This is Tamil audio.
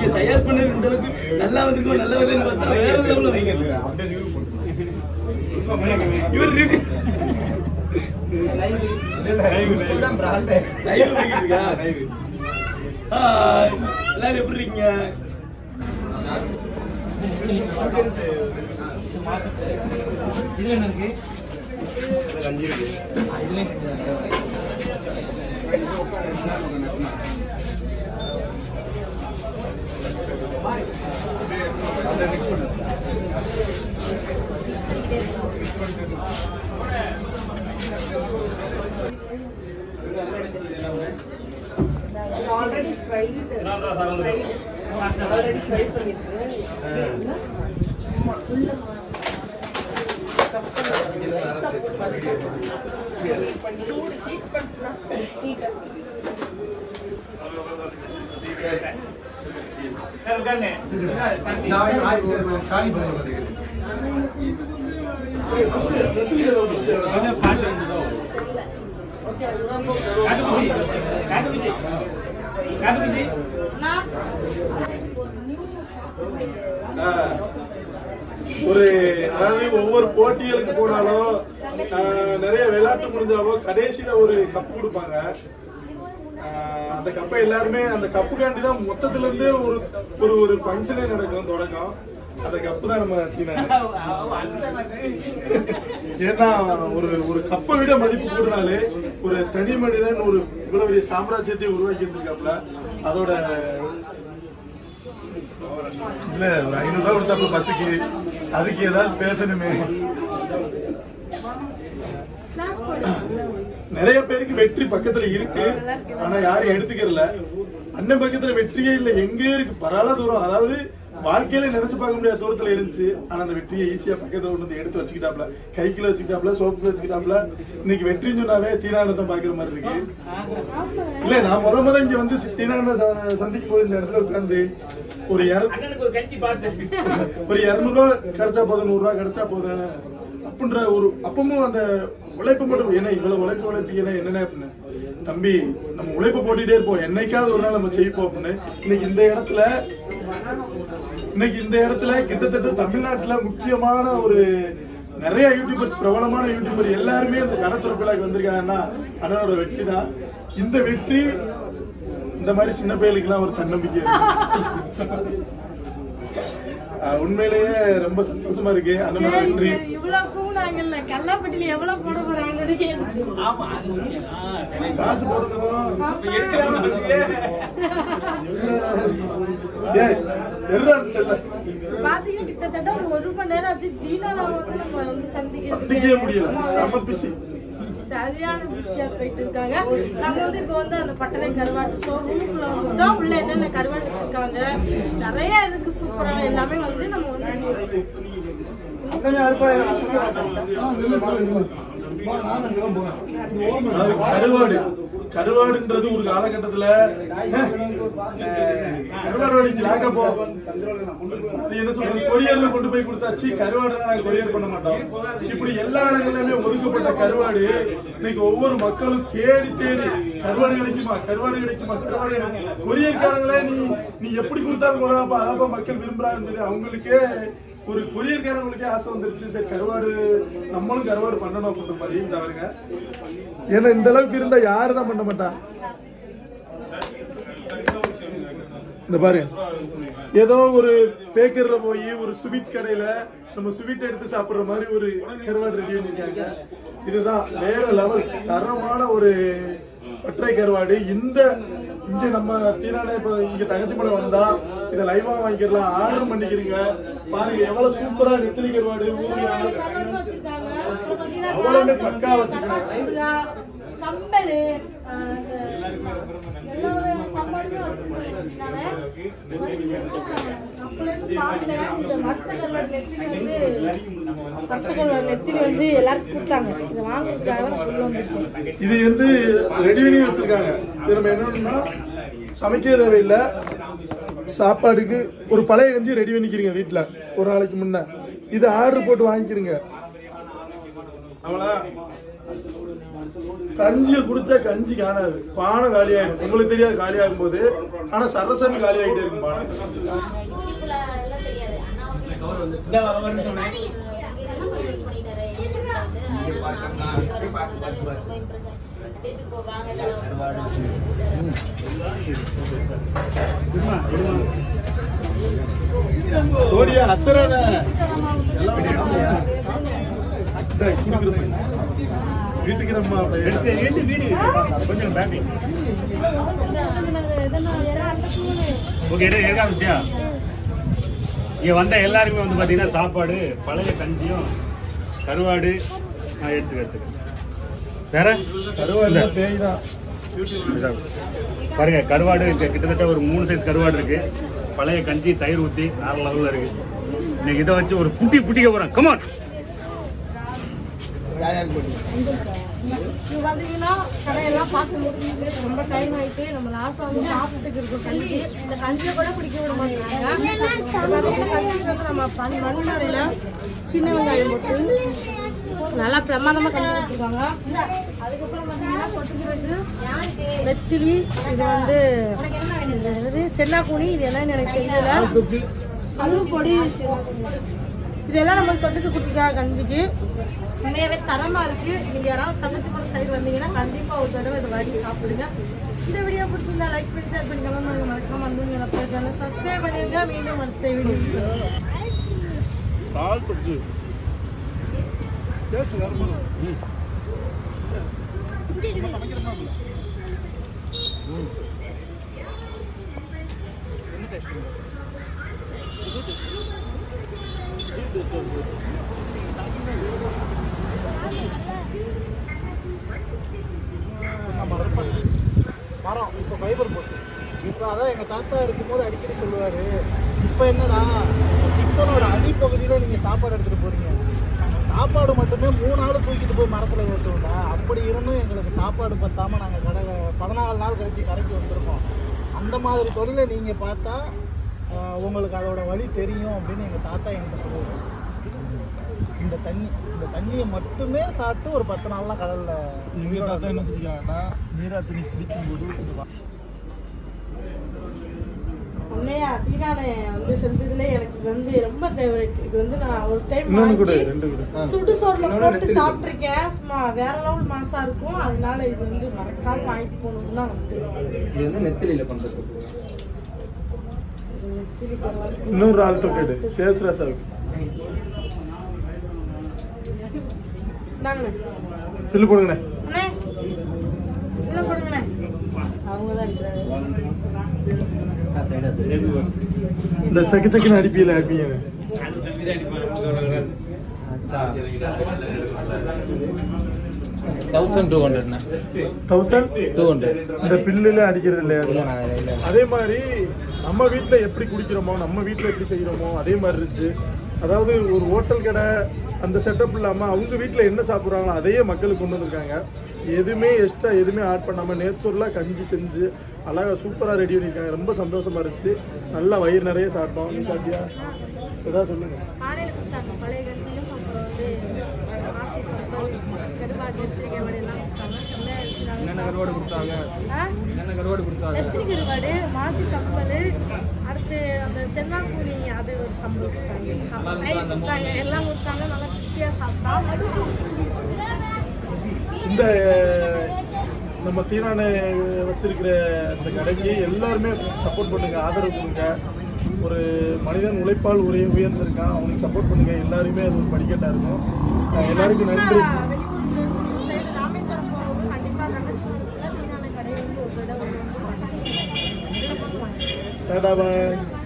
நீங்க தயார் பண்ணது இந்த அளவுக்கு நல்லா வந்திருக்கோம் நல்லா வரலன்னு பார்த்தா வேற லெவல்ல வைங்க இவர் review- live வைக்கிட்டு இருக்கா? Hi. எல்லாரும் எப்படி இருக்கீங்க இதுல என்ன இருக்கு ஆல்ரெடி ஃப்ரைடு ஆல்ரெடி ஃப்ரை பண்ணிட்டு சூடு ஹீட் பண்ணுறா ஹீட் சார் உட்காருங்க கொஞ்சம் பாட்டு இருந்ததோ காட்டுக்குடி காட்டுக்குடி காட்டுக்குடி ஆஹ் ஒரு அதாவது ஒவ்வொரு போட்டிகளுக்கு போனாலும் ஆஹ் நிறைய விளையாட்டு முடிஞ்சாலும் கடைசியில ஒரு கப்பு கொடுப்பாங்க ஆஹ் அந்த கப்பை எல்லாருமே அந்த கப்புக்காண்டி தான் மொத்தத்துல இருந்தே ஒரு ஒரு ஒரு ஃபங்க்ஷனே நடக்கும் தொடக்கம் அந்த கப்பு தான் நம்ம தீனா ஏன்னா ஒரு ஒரு கப்பை விட மதிப்பு கூடினாலே ஒரு தனி மனிதன் ஒரு இவ்வளவு பெரிய சாம்ராஜ்யத்தை உருவாக்கி வச்சிருக்காப்ல அதோட இல்ல ஒரு ஐநூறு ரூபாய் கொடுத்தாப்ப பஸ்ஸுக்கு அதுக்கு ஏதாவது பேசணுமே நிறைய பேருக்கு வெற்றி பக்கத்துல இருக்கு ஆனா யாரும் எடுத்துக்கிறல அண்ணன் பக்கத்துல வெற்றியே இல்ல எங்கேயோ இருக்கு பரவாயில்ல தூரம் அதாவது வாழ்க்கையில நினைச்சு பார்க்க முடியாத தூரத்துல இருந்துச்சு ஆனா அந்த வெற்றியை ஈஸியா பக்கத்துல கொண்டு வந்து எடுத்து வச்சுக்கிட்டாப்ல கைக்குள்ள வச்சுக்கிட்டாப்ல சோப்புக்குள்ள வச்சுக்கிட்டாப்ல இன்னைக்கு வெற்றின்னு சொன்னாவே தீனானந்தம் பாக்குற மாதிரி இருக்கு இல்ல நான் முத முத இங்க வந்து தீனானந்த சந்திக்கும் போது இந்த இடத்துல உட்கார்ந்து ஒரு இர- அண்ணனுக்கு ஒரு கஞ்சி பாஸ் ஒரு இரநூறுவா கிடைச்சா போதும் நூறு ரூபா கிடைச்சா போதும் அப்படின்ற ஒரு அப்பமும் அந்த உழைப்பு மட்டும் ஏன்னா இவ்வளவு உழைப்பு உழைப்பீங்கன்னா என்னென்ன அப்படின்னு தம்பி நம்ம உழைப்பு போட்டுட்டே இருப்போம் என்னைக்காவது ஒரு நாள் நம்ம செய்ப்போம் அப்படின்னு இன்னைக்கு இந்த இடத்துல இன்னைக்கு இந்த இடத்துல கிட்டத்தட்ட தமிழ்நாட்டுல முக்கியமான ஒரு நிறைய யூடியூபர்ஸ் பிரபலமான யூடியூபர் எல்லாருமே இந்த கடத்துற விழாக்கு வந்திருக்காங்கன்னா அண்ணனோட வெற்றி தான் இந்த வெற்றி இந்த மாதிரி சின்ன பையலுக்குலாம் ஒரு தன்னம்பிக்கை இருக்கு. ஆஹ் உண்மையிலேயே ரொம்ப சந்தோஷமா இருக்கு அந்த மாதிரி சரி வெற்றி சரி இவ்வளவு கூடாங்கல்ல கல்லாப்பட்டியில எவ்வளவு போட போறாங்கன்னு கேட்டுச்சு ஆமா அது முக்கியம் ஆ, correct. காசு போடணும் இப்ப எடுக்க முடியாது. ஏய், எர்ரா அந்த செல்ல. பாத்தீங்கன்னா கிட்டத்தட்ட ஒரு ஒரு மணி நேரம் ஆச்சு தீனாவை வந்து நம்ம வந்து சந்திக்கவே சந்திக்கிறதுக்கு முடியல செம பிசி சரியான பிஸியா போயிட்டு இருக்காங்க நம்ம வந்து இப்போ வந்து அந்த பட்டறை கருவாட்டு ஷோ ரூமுக்குள்ள வந்துட்டோம் உள்ள என்னென்ன கருவாட்டு வச்சிருக்காங்க நிறைய இருக்கு சூப்பரா எல்லாமே வந்து நம்ம வந்து அதாவது கருவாடு கருவாடுன்றது ஒரு காலகட்டத்துல அஹ், கருவாடு வழிக்கு லாக்க போ அது என்ன சொல்றது கொரியர்ல கொண்டு போய் கொடுத்தாச்சு கருவாடு நாங்க கொரியர் பண்ண மாட்டோம் இப்படி எல்லா இடங்கள்லயுமே ஒதுக்கப்பட்ட கருவாடு இன்னைக்கு ஒவ்வொரு மக்களும் தேடி தேடி கருவாடு கிடைக்குமா கருவாடு கிடைக்குமா கருவாடு கிடைக்குமா கொரியர்காரங்களே நீ நீ எப்படி கொடுத்தாலும் கொள்ளாப்பா அதாப்பா மக்கள் விரும்புறாங்கன்னு சொல்லி அவங்களுக்கே ஒரு கொரியர்காரங்களுக்கே ஆசை வந்துருச்சு சரி கருவாடு நம்மளும் கருவாடு பண்ணணும் அப்படின்ற மாதிரி இந்த வருங்க ஏன்னா இந்த அளவுக்கு இருந்தா யாரு தான் பண்ண மாட்டா இந்த பாரு ஏதோ ஒரு பேக்கர்ல போய் ஒரு ஸ்வீட் கடையில நம்ம ஸ்வீட் எடுத்து சாப்பிடுற மாதிரி ஒரு கருவாடு ரெடி பண்ணிருக்காங்க இதுதான் வேற லெவல் தரமான ஒரு பற்றை கருவாடு இந்த இங்க நம்ம தீரான இப்ப இங்க தங்கச்சிமலை வந்தா இதை லைவா வாங்கிக்கலாம் ஆர்டர் பண்ணிக்கிறீங்க பாருங்க எவ்வளவு சூப்பரா நெத்திலி கருவாடு ஊறுகாய் கருவாடு வச்சிருக்காங்க அப்புறம் பாத்தீங்கன்னா அவ்வளவுமே பக்கா வச்சிருக்காங்க. ஊறுகாய், சம்பல் ஆஹ், அந்த எல்லா வகையான சாப்பாடுமே வச்சிருக்காங்க அப்பல இருந்து பார்த்தேன் இந்த மரத்த கருவாடு நெத்திலி வந்து மரத்த கருவாடு நெத்திலி வந்து எல்லாருக்கும் கொடுத்தாங்க இதை வாங்குறதுக்காக நான் சொல்ல வந்திருக்கேன் இது வந்து ரெடி பண்ணி வச்சிருக்காங்க இது நம்ம என்னன்னா சமைக்க தேவையில்லை சாப்பாடுக்கு ஒரு பழைய கஞ்சி ரெடி பண்ணிக்கிறீங்க வீட்டில் ஒரு நாளைக்கு முன்ன இது ஆர்டர் போட்டு வாங்கிக்கிறீங்க அவ்வளோ கஞ்சியை குடிச்சா கஞ்சி காணாது பானை காலியாயிரும் உங்களுக்கு தெரியாது காலியாகும் போது ஆனா சரசன்னு காலியாகிட்டே இருக்கும் பானை இந்த வர வரேன்னு சொன்னேன் இருமா இருமா ஓடியா அசராத வீட்டுக்கு நம்ம எடுத்து எடுத்து வீடு கொஞ்சம் பேக்கிங் ஓகே எடு எடுக்க ஆரம்பிச்சியா இங்கே வந்த எல்லாருக்குமே வந்து பார்த்தீங்கன்னா சாப்பாடு பழைய கஞ்சியும் கருவாடு நான் எடுத்து எடுத்துக்கிறேன் வேற கருவாடு பேய் தான் இதா. பாருங்க கருவாடு இங்க கிட்டத்தட்ட ஒரு மூணு சைஸ் கருவாடு இருக்கு பழைய கஞ்சி தயிர் ஊற்றி வேற லெவலில் இருக்கு இன்னைக்கு இதை வச்சு ஒரு புட்டி புட்டிக்க போகிறேன் கமான் இது பார்த்தீங்கன்னா கடையெல்லாம் பார்த்து முடிச்சுட்டு ரொம்ப டைம் ஆயிட்டு நம்ம லாஸ்ட் வந்து சாப்பிட்டுட்டு இருக்கோம் கஞ்சி இந்த கஞ்சியை கூட குடிக்க விட மாட்டாங்க பார்த்தீங்கன்னா கஞ்சி வந்து நம்ம பன் மண்மறையில சின்ன வெங்காயம் போட்டு நல்லா பிரமாதமாக கஞ்சி கொடுத்துருக்காங்க அதுக்கப்புறம் பார்த்தீங்கன்னா கொட்டுக்கிறது வெத்திலி இது வந்து இது என்னது சென்னாக்கூனி இது என்னன்னு எனக்கு தெரியல அதுவும் பொடி இதெல்லாம் நம்ம தொட்டுக்கு கொடுத்துருக்காங்க கஞ்சிக்கு உண்மையாவே தரமா இருக்கு நீங்க யாராவது தங்கச்சி பக்கம் சைடு வந்தீங்கன்னா கண்டிப்பா ஒரு தடவை இதை வாங்கி சாப்பிடுங்க இந்த வீடியோ பிடிச்சிருந்தா லைக் பண்ணி ஷேர் பண்ணி கமெண்ட் பண்ணுங்க மறக்காம வந்து எனக்கு சேனல் சப்ஸ்கிரைப் பண்ணிருங்க மீண்டும் அடுத்த வீடியோ கால் பட்டு பேசு வருமா மரம் இப்போ ஃபைபர் போட்டு இப்போ அதான் எங்கள் தாத்தா இருக்கும்போது அடிக்கடி சொல்லுவார் இப்போ என்னடா டிப்பனோட அடிப்பகுதியில் நீங்கள் சாப்பாடு எடுத்துகிட்டு போகிறீங்க நாங்கள் சாப்பாடு மட்டுமே மூணு நாள் தூக்கிட்டு போய் மரத்தில் ஓட்டுவோம்டா அப்படி இருந்தும் எங்களுக்கு சாப்பாடு பத்தாமல் நாங்கள் கடை பதினாலு நாள் கழிச்சு கடைக்கு வந்திருக்கோம் அந்த மாதிரி தொழிலை நீங்கள் பார்த்தா ஆஹ், உங்களுக்கு அதோட வழி தெரியும் அப்படின்னு எங்கள் தாத்தா என்கிட்ட சொல்லுவார் இந்த தண்ணி இந்த தண்ணியை மட்டுமே சாப்பிட்டு ஒரு பத்து நாள்லாம் கடலில் எங்க தாத்தா என்ன சொல்லிருக்காங்கன்னா நீரா தண்ணி குடிக்கும் போது உண்மையா தீனானே வந்து செஞ்சதுல எனக்கு இது வந்து ரொம்ப ஃபேவரட் இது வந்து நான் ஒரு டைம் இன்னொன்னு கொடு, வாங்கி ரெண்டு கொடு. சுடு சோறுல போட்டு சாப்பிட்டிருக்கேன் சும்மா வேற லெவல் மாசா இருக்கும் அதனால இது வந்து மறக்காம வாங்கிட்டு போகணும்னு தான் வந்து இது வந்து நெத்திலியில பண்றது நெத்திலி பரவாயில்ல. இன்னொரு ஆள் தொட்டு சேஸ்ராசாவுக்கு இந்தாங்கண்ணே. பில்லு போடுங்கண்ணே அண்ணே உள்ள போடுங்கண்ணே சைடா இந்த சக்கு சக்குன்னு அடிப்பியில அடிப்பீங்க தௌசண்ட் டூ ஹண்ட்ரட்ண்ணா தௌசண்ட் டூ ஹண்ட்ரட் இந்த பில்லுல அடிக்கிறது இல்லையா இல்லைண்ணா இல்லை அதே மாதிரி நம்ம வீட்டில் எப்படி குடிக்கிறோமோ நம்ம வீட்டில் எப்படி செய்கிறோமோ அதே மாதிரி இருந்துச்சு அதாவது ஒரு ஹோட்டல் கடை அந்த செட்டப் இல்லாமல் அவங்க வீட்டில் என்ன சாப்பிட்றாங்களோ அதையே மக்களுக்கு கொண்டு வந்திருக்காங்க எதுவுமே எக்ஸ்ட்ரா எதுவுமே ஆட் பண்ணாமல் நேச்சுரலாக கஞ்சி செஞ்சு அழகாக சூப்பராக ரெடி பண்ணியிருக்காங்க ரொம்ப சந்தோஷமா இருந்துச்சு நல்லா வயிறு நிறைய சாப்பிட்டோம் நீ சாப்பிட்டியா ஏதாவது சொல்லுங்கள் ஆடையில் கொடுத்தாங்க பழைய கஞ்சியும் அப்புறம் வந்து ஆசி சம்பல் கருவாடு நெத்திலி கருவாடு எல்லாம் கொடுத்தாங்க செம்மையா இருந்துச்சு நாங்க என்னென்ன கருவாடு கொடுத்தாங்க ஆ? என்னென்ன கருவாடு கொடுத்தாங்க நெத்திலி கருவாடு மாசி சம்பல் அடுத்து அந்த சென்னாக்கூனி அது ஒரு சம்பல் கொடுத்தாங்க சம்பல் தயிர் கொடுத்தாங்க எல்லாம் கொடுத்தாங்க நல்லா திருப்தியாக சாப்பிட்டோம் இந்த நம்ம தீனானை வச்சிருக்கிற இந்த கடைக்கு எல்லாருமே சப்போர்ட் பண்ணுங்க ஆதரவு கொடுங்க ஒரு மனிதன் உழைப்பால் உரிய உயர்ந்திருக்கான் அவனுக்கு சப்போர்ட் பண்ணுங்க எல்லாருமே அது ஒரு படிக்கட்டா இருக்கும் அஹ் எல்லாருக்கும் நன்றி வெளியூர் சைடு ராமேஸ்வரம் போகும்போது கண்டிப்பாக தங்கச்சி வீட்டுக்குள்ள தீனான கடை வந்து ஒரு தடவை வந்து டாடா பாய்